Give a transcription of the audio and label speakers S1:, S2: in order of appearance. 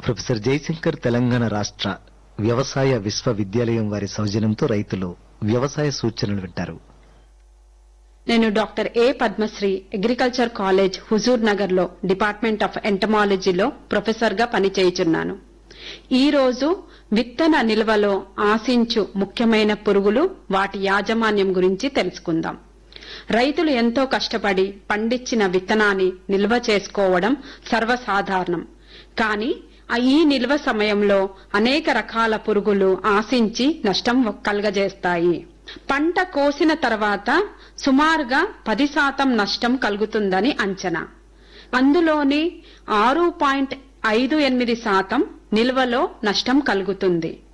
S1: professor Jayashankar Telangana రాష్ట్ర వ్యవసాయ విశ్వవిద్యాలయం వారి సౌజన్యంతో రైతులు వ్యవసాయ సూచనలు వింటారు
S2: నేను doctor A Padmasri agriculture college Huzurnagar లో డిపార్ట్మెంట్ ఆఫ్ ఎంటమాలజీలో ప్రొఫెసర్ గా పనిచేయుచున్నాను ఈ రోజు విత్తన నిల్వలో ఆశించు ముఖ్యమైన పురుగులు వాటి యాజమాన్యం గురించి తెలుసుకుందాం రైతులు ఎంతో కష్టపడి పండించిన విత్తనాన్ని నిల్వ చేసుకోవడం సర్వసాధారణం కానీ ఆ ఈ నిల్వ సమయంలో అనేక రకాల పురుగులు ఆశించి నష్టం కలుగజేస్తాయి పంట కోసిన తర్వాత సుమారుగా పది శాతం నష్టం కలుగుతుందని అంచనా అందులోని ఆరు పాయింట్ ఐదు ఎనిమిది శాతం నిల్వలో నష్టం కలుగుతుంది